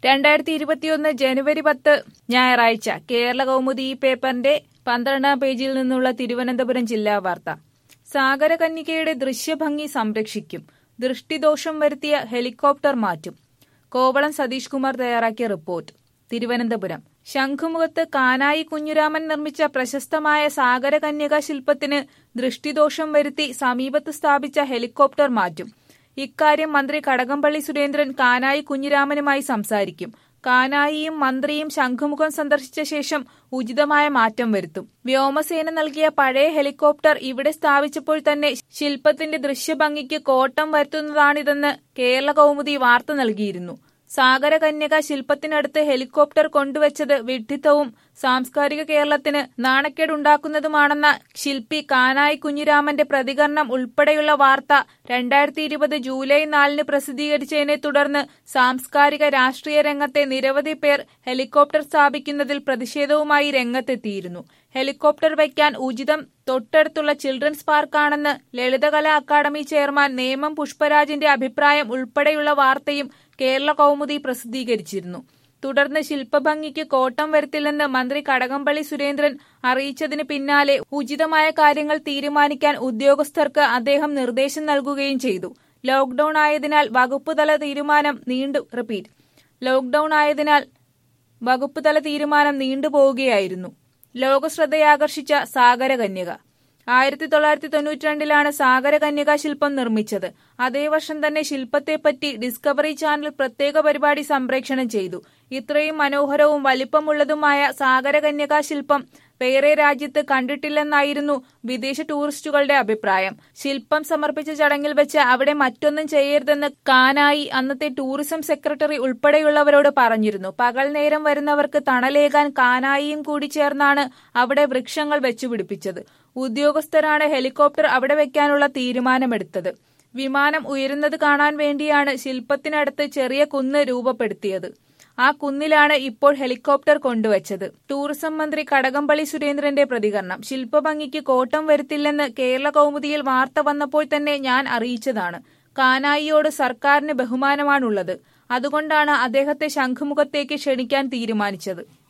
രണ്ടായിരത്തി ഇരുപത്തിയൊന്ന് ജനുവരി പത്ത് ഞായറാഴ്ച കേരള കൗമുദി ഈ പേപ്പറിന്റെ പന്ത്രണ്ടാം പേജിൽ നിന്നുള്ള തിരുവനന്തപുരം ജില്ലാ വാർത്ത സാഗരകന്യകയുടെ ദൃശ്യഭംഗി സംരക്ഷിക്കും ദൃഷ്ടിദോഷം വരുത്തിയ ഹെലികോപ്റ്റർ മാറ്റും കോവളം സതീഷ് കുമാർ തയ്യാറാക്കിയ റിപ്പോർട്ട് തിരുവനന്തപുരം ശംഖുമുഖത്ത് കാനായി കുഞ്ഞുരാമൻ നിർമ്മിച്ച പ്രശസ്തമായ സാഗരകന്യക ശില്പത്തിന് ദൃഷ്ടിദോഷം വരുത്തി സമീപത്ത് സ്ഥാപിച്ച ഹെലികോപ്റ്റർ മാറ്റും ഇക്കാര്യം മന്ത്രി കടകംപള്ളി സുരേന്ദ്രൻ കാനായി കുഞ്ഞിരാമനുമായി സംസാരിക്കും കാനായിയും മന്ത്രിയും ശംഖുമുഖം സന്ദർശിച്ച ശേഷം ഉചിതമായ മാറ്റം വരുത്തും വ്യോമസേന നൽകിയ പഴയ ഹെലികോപ്റ്റർ ഇവിടെ സ്ഥാപിച്ചപ്പോൾ തന്നെ ശില്പത്തിന്റെ ദൃശ്യഭംഗിക്ക് കോട്ടം വരുത്തുന്നതാണിതെന്ന് കേരള കൗമുദി വാർത്ത നൽകിയിരുന്നു സാഗരകന്യക ശില്പത്തിനടുത്ത് ഹെലികോപ്റ്റർ കൊണ്ടുവച്ചത് വിഡ്ഢിത്തവും സാംസ്കാരിക കേരളത്തിന് നാണക്കേടുണ്ടാക്കുന്നതുമാണെന്ന ശില്പി കാനായി കുഞ്ഞിരാമന്റെ പ്രതികരണം ഉൾപ്പെടെയുള്ള വാർത്ത രണ്ടായിരത്തി ഇരുപത് ജൂലൈ നാലിന് പ്രസിദ്ധീകരിച്ചതിനെ തുടർന്ന് സാംസ്കാരിക രാഷ്ട്രീയ രംഗത്തെ നിരവധി പേർ ഹെലികോപ്റ്റർ സ്ഥാപിക്കുന്നതിൽ പ്രതിഷേധവുമായി രംഗത്തെത്തിയിരുന്നു ഹെലികോപ്റ്റർ വയ്ക്കാൻ ഉചിതം തൊട്ടടുത്തുള്ള ചിൽഡ്രൻസ് പാർക്കാണെന്ന് ലളിതകലാ അക്കാദമി ചെയർമാൻ നേമം പുഷ്പരാജിന്റെ അഭിപ്രായം ഉൾപ്പെടെയുള്ള വാർത്തയും കേരള കൗമുദി പ്രസിദ്ധീകരിച്ചിരുന്നു തുടർന്ന് ശില്പഭംഗിക്ക് കോട്ടം വരുത്തില്ലെന്ന് മന്ത്രി കടകംപള്ളി സുരേന്ദ്രൻ അറിയിച്ചതിന് പിന്നാലെ ഉചിതമായ കാര്യങ്ങൾ തീരുമാനിക്കാൻ ഉദ്യോഗസ്ഥർക്ക് അദ്ദേഹം നിർദ്ദേശം നൽകുകയും ചെയ്തു ലോക്ഡൌൺ ആയതിനാൽ വകുപ്പുതല തീരുമാനം നീണ്ടു റിപ്പീറ്റ് ലോക്ഡൌൺ ആയതിനാൽ വകുപ്പുതല തീരുമാനം നീണ്ടുപോവുകയായിരുന്നു ലോകശ്രദ്ധയാകർഷിച്ച സാഗരകന്യക ആയിരത്തി തൊള്ളായിരത്തി തൊണ്ണൂറ്റി രണ്ടിലാണ് സാഗരകന്യക ശില്പം നിർമ്മിച്ചത് അതേ വർഷം തന്നെ ശില്പത്തെപ്പറ്റി ഡിസ്കവറി ചാനൽ പ്രത്യേക പരിപാടി സംപ്രേഷണം ചെയ്തു ഇത്രയും മനോഹരവും വലിപ്പമുള്ളതുമായ സാഗരകന്യക ശില്പം വേറെ രാജ്യത്ത് കണ്ടിട്ടില്ലെന്നായിരുന്നു വിദേശ ടൂറിസ്റ്റുകളുടെ അഭിപ്രായം ശില്പം സമർപ്പിച്ച ചടങ്ങിൽ വെച്ച് അവിടെ മറ്റൊന്നും ചെയ്യരുതെന്ന് കാനായി അന്നത്തെ ടൂറിസം സെക്രട്ടറി ഉൾപ്പെടെയുള്ളവരോട് പറഞ്ഞിരുന്നു പകൽ നേരം വരുന്നവർക്ക് തണലേകാൻ കാനായിയും കൂടി ചേർന്നാണ് അവിടെ വൃക്ഷങ്ങൾ വെച്ചുപിടിപ്പിച്ചത് ഉദ്യോഗസ്ഥരാണ് ഹെലികോപ്റ്റർ അവിടെ വെക്കാനുള്ള തീരുമാനമെടുത്തത് വിമാനം ഉയരുന്നത് കാണാൻ വേണ്ടിയാണ് ശില്പത്തിനടുത്ത് ചെറിയ കുന്ന് രൂപപ്പെടുത്തിയത് ആ കുന്നിലാണ് ഇപ്പോൾ ഹെലികോപ്റ്റർ കൊണ്ടുവച്ചത് ടൂറിസം മന്ത്രി കടകംപള്ളി സുരേന്ദ്രന്റെ പ്രതികരണം ശില്പഭംഗിക്ക് കോട്ടം വരുത്തില്ലെന്ന് കേരള കൗമുദിയിൽ വാർത്ത വന്നപ്പോൾ തന്നെ ഞാൻ അറിയിച്ചതാണ് കാനായിയോട് സർക്കാരിന് ബഹുമാനമാണുള്ളത് അതുകൊണ്ടാണ് അദ്ദേഹത്തെ ശംഖുമുഖത്തേക്ക് ക്ഷണിക്കാൻ തീരുമാനിച്ചത്